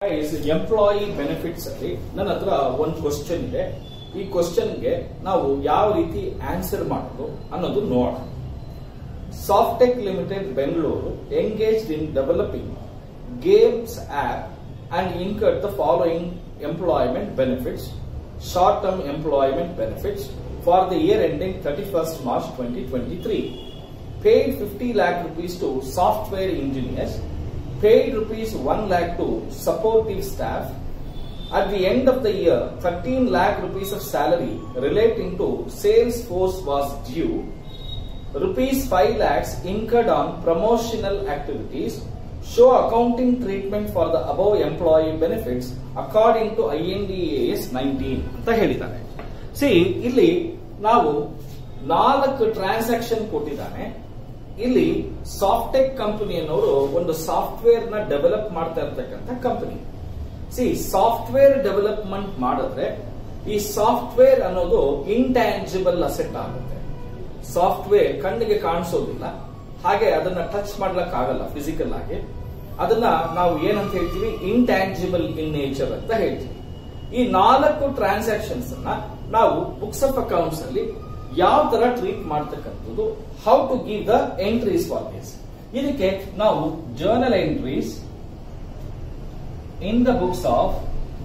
Employee benefits ಅಲ್ಲಿ ನನ್ನ ಹತ್ರ ಒಂದು ಕ್ವಶನ್ ಇದೆ ಈ ಕ್ವಶನ್ಗೆ ನಾವು ಯಾವ ರೀತಿ ಆನ್ಸರ್ ಮಾಡೋದು ಅನ್ನೋದು ನೋಡೋಣ Softech limited Bengaluru engaged in developing games app and incurred the following employment benefits short term employment benefits for the year ending thirty first March twenty twenty three paid 50 lakh rupees to software engineers, paid rupees 1 lakh to supportive staff. At the end of the year, 13 lakh rupees of salary relating to sales force was due. Rupees 5 lakhs incurred on promotional activities. Show accounting treatment for the above employee benefits according to INDAS 19 ಅಂತ ಹೇಳಿದ್ದಾರೆ C ಇಲ್ಲಿ ನಾವು ನಾಲ್ಕು transaction ಕೊಟ್ಟಿದ್ದಾನೆ ಇಲ್ಲಿ Softech ಕಂಪನಿಯನ್ನವರು ಒಂದು software ನ develop ಮಾಡ್ತಾ ಇರ್ತಕ್ಕಂಥ ಕಂಪನಿ ಸಿ ಸಾಫ್ಟ್ವೇರ್ ಡೆವಲಪ್ಮೆಂಟ್ ಮಾಡಿದ್ರೆ ಈ ಸಾಫ್ಟ್ವೇರ್ ಅನ್ನೋದು ಇಂಟ್ಯಾಂಜಿಬಲ್ ಅಸೆಟ್ ಆಗುತ್ತೆ ಸಾಫ್ಟ್ವೇರ್ ಕಣ್ಣಿಗೆ ಕಾಣಿಸೋದಿಲ್ಲ ಹಾಗೆ ಅದನ್ನ ಟಚ್ ಮಾಡ್ಲಕ್ ಆಗಲ್ಲ ಫಿಸಿಕಲ್ ಆಗಿ ಅದನ್ನ ನಾವು ಏನಂತ ಹೇಳ್ತೀವಿ ಇಂಟ್ಯಾಂಜಿಬಲ್ ಇನ್ ನೇಚರ್ ಅಂತ ಹೇಳ್ತೀವಿ ಈ ನಾಲ್ಕು ಟ್ರಾನ್ಸಾಕ್ಷನ್ಸ್ ಅನ್ನ ನಾವು ಬುಕ್ಸ್ ಆಫ್ ಅಕೌಂಟ್ಸ್ ಅಲ್ಲಿ ಯಾವ ತರ ಟ್ರೀಟ್ ಮಾಡ್ತಕ್ಕಂಥದ್ದು how to give the entries for this ಇದಕ್ಕೆ ನಾವು journal entries in the books of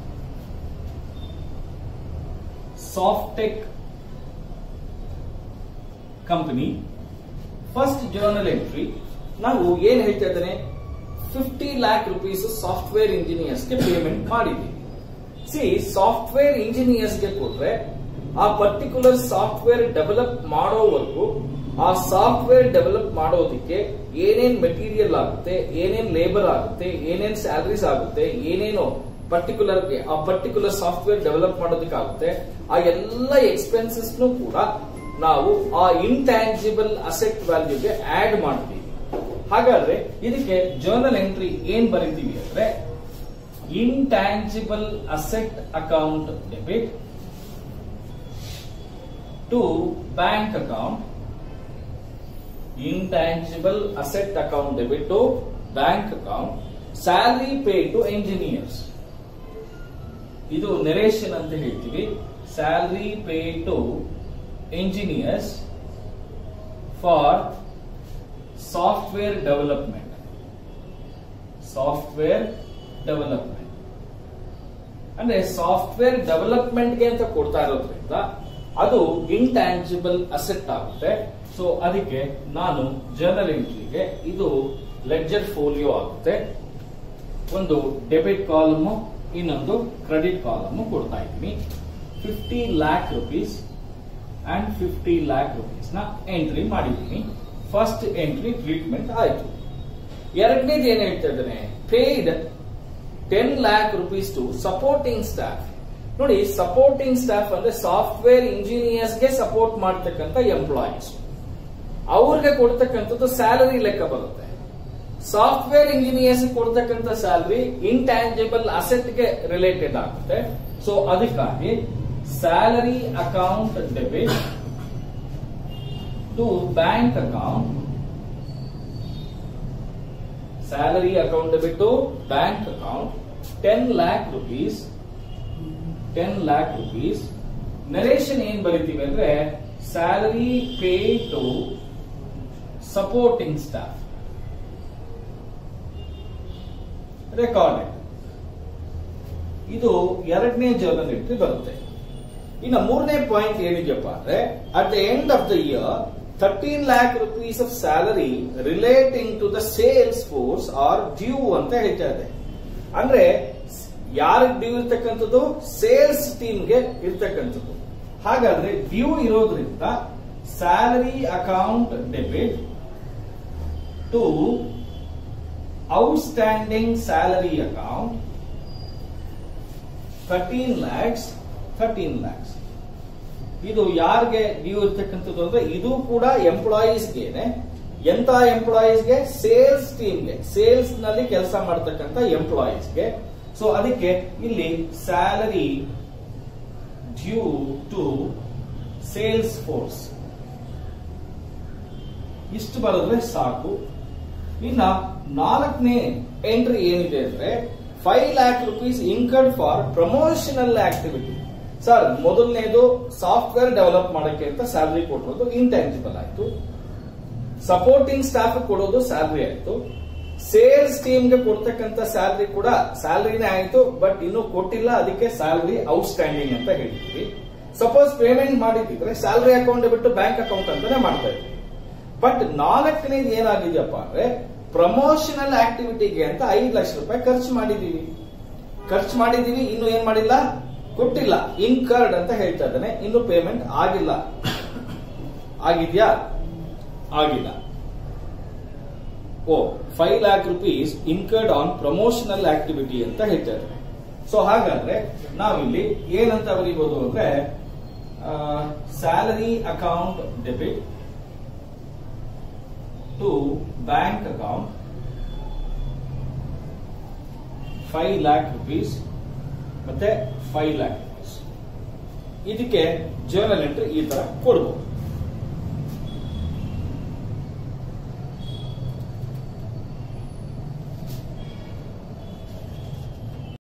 Softech company first journal entry ನಾವು ಏನ್ ಹೇಳ್ತಾ ಇದ್ದೇನೆ ಫಿಫ್ಟಿ ಲ್ಯಾಕ್ ರುಪೀಸ್ ಸಾಫ್ಟ್ವೇರ್ ಇಂಜಿನಿಯರ್ಸ್ಗೆ ಪೇಮೆಂಟ್ ಮಾಡಿದ್ದೀವಿ ಸಿ ಸಾಫ್ಟ್ವೇರ್ ಇಂಜಿನಿಯರ್ಸ್ಗೆ ಕೊಟ್ರೆ ಆ ಪರ್ಟಿಕ್ಯುಲರ್ ಸಾಫ್ಟ್ವೇರ್ ಡೆವಲಪ್ ಮಾಡೋವರೆಗೂ ಆ ಸಾಫ್ಟ್ವೇರ್ ಡೆವಲಪ್ ಮಾಡೋದಕ್ಕೆ ಏನೇನ್ ಮೆಟೀರಿಯಲ್ ಆಗುತ್ತೆ ಏನೇನ್ ಲೇಬರ್ ಆಗುತ್ತೆ ಏನೇನ್ ಸ್ಯಾಲರೀಸ್ ಆಗುತ್ತೆ ಏನೇನು ಪರ್ಟಿಕ್ಯುಲರ್ ಆ ಪರ್ಟಿಕ್ಯುಲರ್ ಸಾಫ್ಟ್ವೇರ್ ಡೆವಲಪ್ ಮಾಡೋದಕ್ಕಾಗುತ್ತೆ ಆ ಎಲ್ಲ ಎಕ್ಸ್ಪೆನ್ಸಸ್ ಕೂಡ ನಾವು ಆ ಇಂಟ್ಯಾಂಜಿಬಲ್ ಅಸೆಟ್ ವ್ಯಾಲ್ಯೂಗೆ ಆಡ್ ಮಾಡ್ತೀವಿ ಹಾಗಾದ್ರೆ ಇದಕ್ಕೆ ಜರ್ನಲ್ ಎಂಟ್ರಿ ಏನ್ ಬರೀತೀವಿ ಅಂದ್ರೆ intangible asset account debit to bank account intangible asset account debit to bank account salary paid to engineers ಇದು ನೆರೇಷನ್ ಅಂತ ಹೇಳ್ತೀವಿ salary paid to engineers for software development software development ಅಂದ್ರೆ ಸಾಫ್ಟ್ವೇರ್ ಡೆವಲಪ್ಮೆಂಟ್ಗೆ ಅಂತ ಕೊಡ್ತಾ ಇರೋದ್ರಿಂದ ಅದು ಇಂಟ್ಯಾಂಜಿಬಲ್ ಅಸೆಟ್ ಆಗುತ್ತೆ ಸೊ ಅದಕ್ಕೆ ನಾನು ಜರ್ನಲ್ ಎಂಟ್ರಿಗೆ ಇದು ಲೆಡ್ಜರ್ ಫೋಲಿಯೋ ಆಗುತ್ತೆ ಒಂದು ಡೆಬಿಟ್ ಕಾಲಮ್ ಇನ್ನೊಂದು ಕ್ರೆಡಿಟ್ ಕಾಲಮ್ ಕೊಡ್ತಾ ಇದ್ದೀನಿ fifty lakh rupees and fifty lakh rupees ನ ಎಂಟ್ರಿ ಮಾಡಿದ್ದೀನಿ ಫಸ್ಟ್ ಎಂಟ್ರಿ ಟ್ರೀಟ್ಮೆಂಟ್ ಆಯ್ತು ಎರಡನೇದು ಏನ್ ಹೇಳ್ತಾ ಇದ್ದೇನೆ paid ten lakh rupees to supporting staff ನೋಡಿ ಸಪೋರ್ಟಿಂಗ್ ಸ್ಟಾಫ್ ಅಂದ್ರೆ ಸಾಫ್ಟ್ವೇರ್ ಇಂಜಿನಿಯರ್ಸ್ಗೆ ಸಪೋರ್ಟ್ ಮಾಡ್ತಕ್ಕಂಥ ಎಂಪ್ಲಾಯೀಸ್ ಅವ್ರಿಗೆ ಕೊಡ್ತಕ್ಕಂಥದ್ದು ಸ್ಯಾಲರಿ ಲೆಕ್ಕ ಬರುತ್ತೆ ಸಾಫ್ಟ್ವೇರ್ ಇಂಜಿನಿಯರ್ಸ್ ಕೊಡ್ತಕ್ಕಂಥ ಸ್ಯಾಲರಿ ಇಂಟ್ಯಾಂಜಿಬಲ್ ಅಸೆಟ್ಗೆ ರಿಲೇಟೆಡ್ ಆಗುತ್ತೆ ಸೊ ಅದಕ್ಕಾಗಿ salary account debit to bank account salary account debit to bank account ten lakh rupees ten lakh rupees narration ಏನ್ ಬರಿತೀವಿ ಅಂದ್ರೆ salary pay to supporting staff recorded ಇದು ಎರಡನೇ ಜರ್ನಲ್ ಎಂಟ್ರಿ ಬರುತ್ತೆ ಇನ್ನು ಮೂರನೇ ಪಾಯಿಂಟ್ ಏನಿದೆಯಪ್ಪ ಅಂದ್ರೆ at the end of the year thirteen lakh rupees of salary relating to the sales force are due ಅಂತ ಹೇಳ್ತಾ ಇದೆ ಅಂದ್ರೆ ಯಾರಿಗೆ ಡ್ಯೂ ಇರ್ತಕ್ಕಂಥದ್ದು ಸೇಲ್ಸ್ ಟೀಮ್ಗೆ ಇರ್ತಕ್ಕಂಥದ್ದು ಹಾಗಾದ್ರೆ ಡ್ಯೂ ಇರೋದ್ರಿಂದ salary account debit to outstanding salary account thirteen lakhs thirteen lakhs ಇದು ಯಾರಿಗೆ ಡ್ಯೂ ಇರ್ತಕ್ಕಂಥದ್ದು ಅಂದ್ರೆ ಇದು ಕೂಡ ಎಂಪ್ಲಾಯೀಸ್ಗೆನೆ ಎಂತ ಎಂಪ್ಲಾಯೀಸ್ಗೆ ಸೇಲ್ಸ್ ಟೀಮ್ಗೆ ಸೇಲ್ಸ್ ನಲ್ಲಿ ಕೆಲಸ ಮಾಡ್ತಕ್ಕಂಥ ಎಂಪ್ಲಾಯೀಸ್ಗೆ ಸೊ ಅದಕ್ಕೆ ಇಲ್ಲಿ salary due to sales force ಇಷ್ಟು ಬರೆದ್ರೆ ಸಾಕು ಇನ್ನ ನಾಲ್ಕನೇ ಎಂಟ್ರಿ ಏನಿದೆ ಅಂದ್ರೆ five lakh rupees incurred for promotional activity sir ಮೊದಲನೇದು ಸಾಫ್ಟ್ವೇರ್ ಡೆವಲಪ್ ಮಾಡಕ್ಕೆ ಅಂತ ಸ್ಯಾಲರಿ ಕೊಟ್ಟಿರೋದು ಇಂಟ್ಯಾಂಜಿಬಲ್ ಆಯ್ತು ಸಪೋರ್ಟಿಂಗ್ ಸ್ಟಾಫ್ ಕೊಡೋದು ಸ್ಯಾಲರಿ ಆಯ್ತು ಸೇಲ್ಸ್ ಟೀಮ್ಗೆ ಕೊಡ್ತಕ್ಕಂತ ಸ್ಯಾಲರಿ ಕೂಡ ಸ್ಯಾಲರಿನೇ ಆಯ್ತು ಬಟ್ ಇನ್ನೂ ಕೊಟ್ಟಿಲ್ಲ ಅದಕ್ಕೆ ಸ್ಯಾಲರಿ ಔಟ್ಸ್ಟ್ಯಾಂಡಿಂಗ್ ಅಂತ ಹೇಳ್ತೀವಿ ಸಪೋಸ್ ಪೇಮೆಂಟ್ ಮಾಡಿದ್ರೆ ಸ್ಯಾಲರಿ ಅಕೌಂಟ್ ಬಿಟ್ಟು ಬ್ಯಾಂಕ್ ಅಕೌಂಟ್ ಅಂತಾನೆ ಮಾಡ್ತಾ ಇದ್ವಿ ಬಟ್ ನಾಲ್ಕನೇದು ಏನಾಗಿದೆಯಪ್ಪ ಅಂದ್ರೆ ಪ್ರಮೋಷನಲ್ ಆಕ್ಟಿವಿಟಿಗೆ ಅಂತ ಐದು ಲಕ್ಷ ರೂಪಾಯಿ ಖರ್ಚು ಮಾಡಿದೀವಿ ಖರ್ಚು ಮಾಡಿದೀವಿ ಇನ್ನು ಏನ್ ಮಾಡಿಲ್ಲ ಕೊಟ್ಟಿಲ್ಲ ಇನ್ಕರ್ಡ್ ಅಂತ ಹೇಳ್ತಾ ಇದ್ದಾನೆ ಇನ್ನು ಪೇಮೆಂಟ್ ಆಗಿಲ್ಲ ಆಗಿದ್ಯಾ ಆಗಿಲ್ಲ oh five lakh rupees incurred on promotional activity ಅಂತ ಹೇಳ್ತಾ ಇದ್ದಾರೆ ಸೊ ಹಾಗಾದ್ರೆ ನಾವಿಲ್ಲಿ ಏನಂತ ಬರೀಬಹುದು ಅಂದ್ರೆ salary account debit to bank account five lakh rupees ಮತ್ತೆ ಫೈವ್ ಲ್ಯಾಕ್ ರುಪೀಸ್ ಇದಕ್ಕೆ ಜರ್ನಲ್ ಎಂಟ್ರಿ ಈ ತರ ಕೊಡಬಹುದು